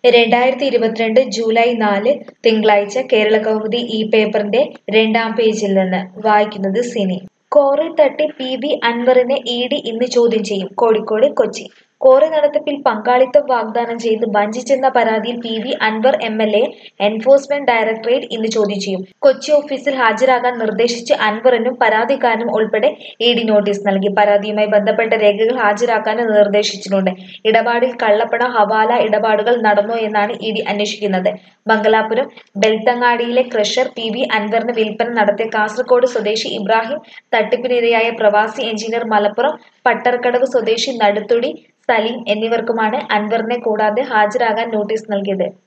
രണ്ടായിരത്തി ഇരുപത്തിരണ്ട് ജൂലൈ നാല് തിങ്കളാഴ്ച കേരളകൗമുദി ഈ പേപ്പറിന്റെ രണ്ടാം പേജിൽ നിന്ന് വായിക്കുന്നത് സിനി കോറി തട്ടി പി വി അൻവറിനെ ഇ ഡി ഇന്ന് ചോദ്യം ചെയ്യും കോഴിക്കോട് കൊച്ചി കോറി നടത്തിപ്പിൽ പങ്കാളിത്തം വാഗ്ദാനം ചെയ്ത് വഞ്ചിച്ചെന്ന പരാതിയിൽ P V Anvar M L A enforcement directorate ഇന്ന് ചോദ്യം ചെയ്യും കൊച്ചി ഓഫീസിൽ ഹാജരാകാൻ നിർദ്ദേശിച്ച് അൻവറിനും പരാതിക്കാരനും ഉൾപ്പെടെ ഇ ഡി നോട്ടീസ് നൽകി പരാതിയുമായി ബന്ധപ്പെട്ട രേഖകൾ ഹാജരാക്കാനും നിർദ്ദേശിച്ചിട്ടുണ്ട് ഇടപാടിൽ കള്ളപ്പണ ഹവാല ഇടപാടുകൾ നടന്നോ എന്നാണ് ഇ ഡി അന്വേഷിക്കുന്നത് മംഗലാപുരം ബെൽത്തങ്ങാടിയിലെ ക്രഷർ പി വി അൻവറിന് വിൽപ്പന നടത്തിയ കാസർഗോഡ് സ്വദേശി ഇബ്രാഹിം തട്ടിപ്പിനിരയായ പ്രവാസി എഞ്ചിനീയർ മലപ്പുറം പട്ടർക്കടവ് സ്വദേശി നടുത്തുടി സലീം എന്നിവർക്കുമാണ് അൻവറിനെ കൂടാതെ ഹാജരാകാൻ നോട്ടീസ് നൽകിയത്